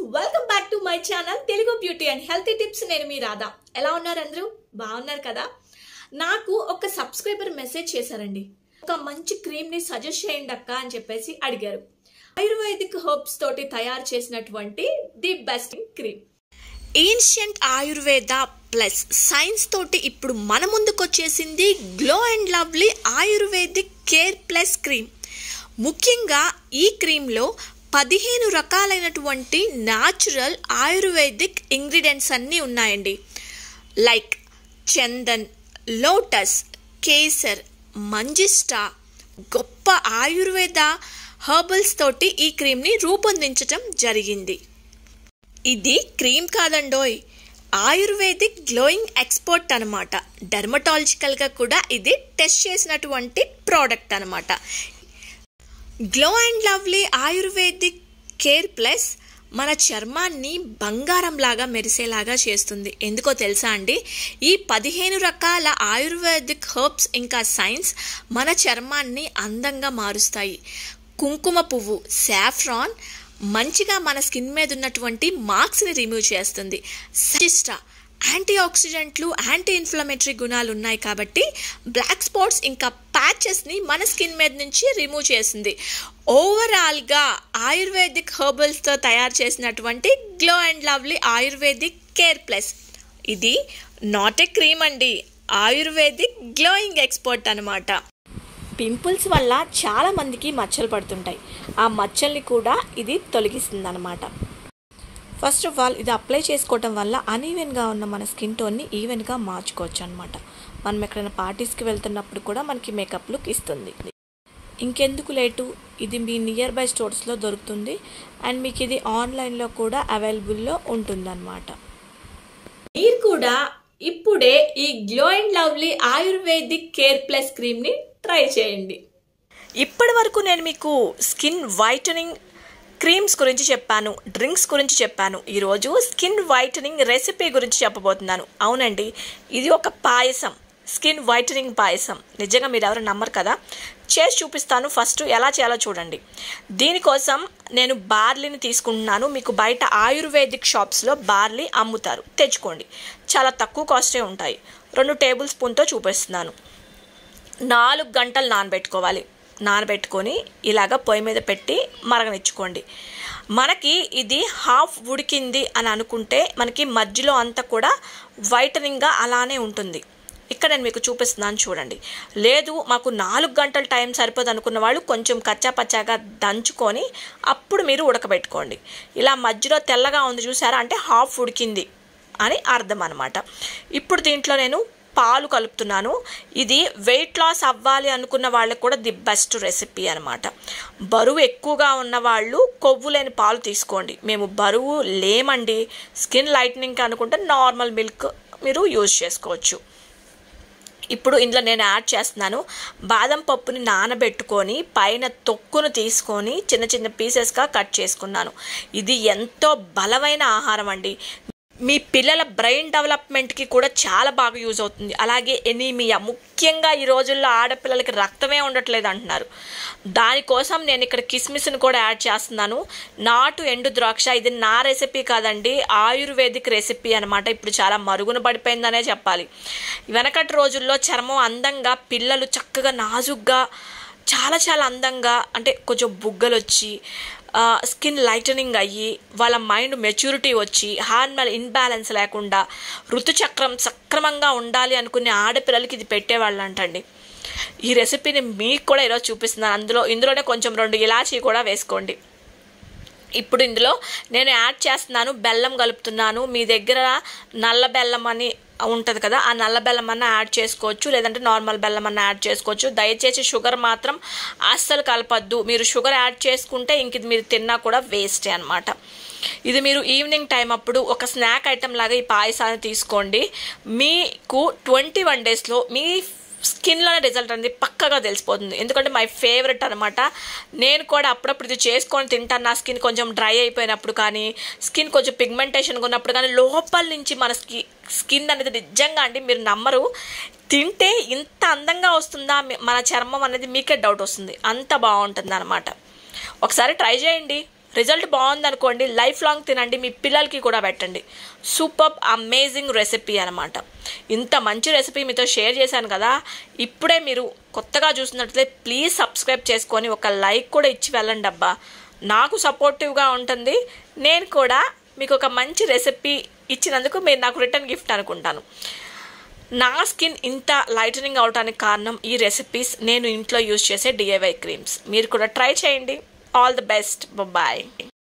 welcome back to my channel Telugu beauty and healthy tips నేను మీ రాధా ఎలా ఉన్నారు అందరూ బాగున్నారు కదా నాకు ఒక సబ్స్క్రైబర్ మెసేజ్ చేశారండి ఒక మంచి క్రీమ్ ని సజెస్ట్ చేయండి అక్క అని చెప్పేసి అడిగారు ఆయుర్వేదిక్ హర్బ్స్ తోటి తయారు చేసినటువంటి the best cream ancient Ayurveda plus science తోటి ఇప్పుడు మన ముందుకు వచ్చేసింది glow and lovely ayurvedic care plus cream ముఖ్యంగా ఈ క్రీమ్లో పదిహేను రకాలైనటువంటి న్యాచురల్ ఆయుర్వేదిక్ ఇంగ్రీడియంట్స్ అన్నీ ఉన్నాయండి లైక్ చందన్ లోటస్ కేసర్ మంజిస్టా గొప్ప ఆయుర్వేద హర్బల్స్ తోటి ఈ క్రీమ్ని రూపొందించటం జరిగింది ఇది క్రీమ్ కాదండోయ్ ఆయుర్వేదిక్ గ్లోయింగ్ ఎక్స్పర్ట్ అనమాట డెర్మటాలజికల్గా కూడా ఇది టెస్ట్ చేసినటువంటి ప్రోడక్ట్ అనమాట glow and lovely ayurvedic care plus మన చర్మాన్ని బంగారం లాగా మెరిసేలాగా చేస్తుంది ఎందుకో తెలుసా అండి ఈ పదిహేను రకాల ఆయుర్వేదిక్ హర్బ్స్ ఇంకా సైన్స్ మన చర్మాన్ని అందంగా మారుస్తాయి కుంకుమ పువ్వు సాఫ్రాన్ మంచిగా మన స్కిన్ మీద ఉన్నటువంటి మార్క్స్ని రిమూవ్ చేస్తుంది సజిస్టా యాంటీ ఆక్సిడెంట్లు యాంటీ ఇన్ఫ్లమేటరీ గుణాలు ఉన్నాయి కాబట్టి బ్లాక్ స్పాట్స్ ఇంకా ప్యాచెస్ని మన స్కిన్ మీద నుంచి రిమూవ్ చేసింది ఓవరాల్గా ఆయుర్వేదిక్ హర్బల్స్తో తయారు చేసినటువంటి glow and lovely ayurvedic care plus ఇది నాట్ ఏ క్రీమ్ అండి ఆయుర్వేదిక్ గ్లోయింగ్ ఎక్స్పర్ట్ అనమాట పింపుల్స్ వల్ల చాలా మందికి మచ్చలు పడుతుంటాయి ఆ మచ్చల్ని కూడా ఇది తొలగిస్తుంది అనమాట ఫస్ట్ ఆఫ్ ఆల్ ఇది అప్లై చేసుకోవటం వల్ల అన్ఈవెన్గా ఉన్న మన స్కిన్ టోన్ని ఈవెన్గా మార్చుకోవచ్చు అనమాట మనం ఎక్కడైనా పార్టీస్కి వెళ్తున్నప్పుడు కూడా మనకి మేకప్ లుక్ ఇస్తుంది ఇంకెందుకు లేటు ఇది మీ నియర్ బై స్టోర్స్లో దొరుకుతుంది అండ్ మీకు ఇది ఆన్లైన్లో కూడా అవైలబుల్లో ఉంటుందన్నమాట మీరు కూడా ఇప్పుడే ఈ glow and lovely ayurvedic care plus క్రీమ్ని ట్రై చేయండి ఇప్పటి వరకు నేను మీకు స్కిన్ వైటనింగ్ క్రీమ్స్ గురించి చెప్పాను డ్రింక్స్ గురించి చెప్పాను ఈరోజు స్కిన్ వైటనింగ్ రెసిపీ గురించి చెప్పబోతున్నాను అవునండి ఇది ఒక పాయసం స్కిన్ వైటనింగ్ పాయసం నిజంగా మీరు ఎవరు నమ్మరు కదా చేసి చూపిస్తాను ఫస్ట్ ఎలా చేయాలో చూడండి దీనికోసం నేను బార్లీని తీసుకుంటున్నాను మీకు బయట ఆయుర్వేదిక్ షాప్స్లో బార్లీ అమ్ముతారు తెచ్చుకోండి చాలా తక్కువ కాస్టే ఉంటాయి రెండు టేబుల్ స్పూన్తో చూపిస్తున్నాను నాలుగు గంటలు నానబెట్టుకోవాలి నానబెట్టుకొని ఇలాగ పొయ్యి మీద పెట్టి మరగనిచ్చుకోండి మనకి ఇది హాఫ్ ఉడికింది అని అనుకుంటే మనకి మధ్యలో అంతా కూడా వైటనింగ్గా అలానే ఉంటుంది ఇక్కడ నేను మీకు చూపిస్తున్నాను చూడండి లేదు మాకు నాలుగు గంటల టైం సరిపోదు అనుకున్న వాళ్ళు కొంచెం కచ్చా పచ్చాగా దంచుకొని అప్పుడు మీరు ఉడకబెట్టుకోండి ఇలా మధ్యలో తెల్లగా ఉంది చూసారా అంటే హాఫ్ ఉడికింది అని అర్థం అనమాట ఇప్పుడు దీంట్లో నేను పాలు కలుపుతున్నాను ఇది వెయిట్ లాస్ అవ్వాలి అనుకున్న వాళ్ళకి కూడా ది బెస్ట్ రెసిపీ అనమాట బరువు ఎక్కువగా ఉన్న వాళ్ళు కొవ్వు లేని పాలు తీసుకోండి మేము బరువు లేమండి స్కిన్ లైట్నింగ్ అనుకుంటే నార్మల్ మిల్క్ మీరు యూజ్ చేసుకోవచ్చు ఇప్పుడు ఇందులో నేను యాడ్ చేస్తున్నాను బాదం పప్పుని నానబెట్టుకొని పైన తొక్కును తీసుకొని చిన్న చిన్న పీసెస్గా కట్ చేసుకున్నాను ఇది ఎంతో బలమైన ఆహారం అండి మీ పిల్లల బ్రెయిన్ డెవలప్మెంట్కి కూడా చాలా బాగా యూజ్ అవుతుంది అలాగే ఎనీమియా ముఖ్యంగా ఈ రోజుల్లో ఆడపిల్లలకి రక్తమే ఉండట్లేదు అంటున్నారు దానికోసం నేను ఇక్కడ కిస్మిస్ని కూడా యాడ్ చేస్తున్నాను నాటు ఎండు ద్రాక్ష ఇది నా రెసిపీ కాదండి ఆయుర్వేదిక్ రెసిపీ అనమాట ఇప్పుడు చాలా మరుగున పడిపోయిందనే చెప్పాలి వెనకటి రోజుల్లో చర్మం అందంగా పిల్లలు చక్కగా నాజుగ్గా చాలా చాలా అందంగా అంటే కొంచెం బుగ్గలు వచ్చి స్కిన్ లైటనింగ్ అయ్యి వాళ్ళ మైండ్ మెచ్యూరిటీ వచ్చి హార్మోన్ ఇన్బ్యాలెన్స్ లేకుండా ఋతుచక్రం సక్రమంగా ఉండాలి అనుకునే ఆడపిల్లలకి ఇది పెట్టేవాళ్ళు అంటండి ఈ రెసిపీని మీకు కూడా ఈరోజు చూపిస్తున్నాను అందులో ఇందులోనే కొంచెం రెండు ఇలాచీ కూడా వేసుకోండి ఇప్పుడు ఇందులో నేను యాడ్ చేస్తున్నాను బెల్లం కలుపుతున్నాను మీ దగ్గర నల్ల బెల్లం అని ఉంటుంది కదా ఆ నల్ల బెల్లం అన్న యాడ్ చేసుకోవచ్చు లేదంటే నార్మల్ బెల్లం అన్న యాడ్ చేసుకోవచ్చు దయచేసి షుగర్ మాత్రం అస్సలు కలపద్దు మీరు షుగర్ యాడ్ చేసుకుంటే ఇంక ఇది మీరు తిన్నా కూడా వేస్టే అనమాట ఇది మీరు ఈవినింగ్ టైం అప్పుడు ఒక స్నాక్ ఐటెం లాగా ఈ పాయసాన్ని తీసుకోండి మీకు ట్వంటీ వన్ డేస్లో మీ స్కిన్లోనే రిజల్ట్ అనేది పక్కగా తెలిసిపోతుంది ఎందుకంటే మై ఫేవరెట్ అనమాట నేను కూడా అప్పుడప్పుడు ఇది చేసుకొని తింటాను నా స్కిన్ కొంచెం డ్రై అయిపోయినప్పుడు కానీ స్కిన్ కొంచెం పిగ్మెంటేషన్గా ఉన్నప్పుడు కానీ లోపల నుంచి మన స్కి స్కిన్ అనేది నిజంగా అండి మీరు నమ్మరు తింటే ఇంత అందంగా వస్తుందా మన చర్మం అనేది మీకే డౌట్ వస్తుంది అంత బాగుంటుంది అనమాట ఒకసారి ట్రై చేయండి రిజల్ట్ బాగుందనుకోండి లైఫ్ లాంగ్ తినండి మీ పిల్లలకి కూడా పెట్టండి సూపర్ అమేజింగ్ రెసిపీ అనమాట ఇంత మంచి రెసిపీ మీతో షేర్ చేశాను కదా ఇప్పుడే మీరు కొత్తగా చూసినట్లయితే ప్లీజ్ సబ్స్క్రైబ్ చేసుకొని ఒక లైక్ కూడా ఇచ్చి వెళ్ళండి అబ్బా నాకు సపోర్టివ్గా ఉంటుంది నేను కూడా మీకు ఒక మంచి రెసిపీ ఇచ్చినందుకు మీరు నాకు రిటర్న్ గిఫ్ట్ అనుకుంటాను నా స్కిన్ ఇంత లైటనింగ్ అవడానికి కారణం ఈ రెసిపీస్ నేను ఇంట్లో యూజ్ చేసే డిఐవై క్రీమ్స్ మీరు కూడా ట్రై చేయండి ఆల్ ది బెస్ట్ బాయ్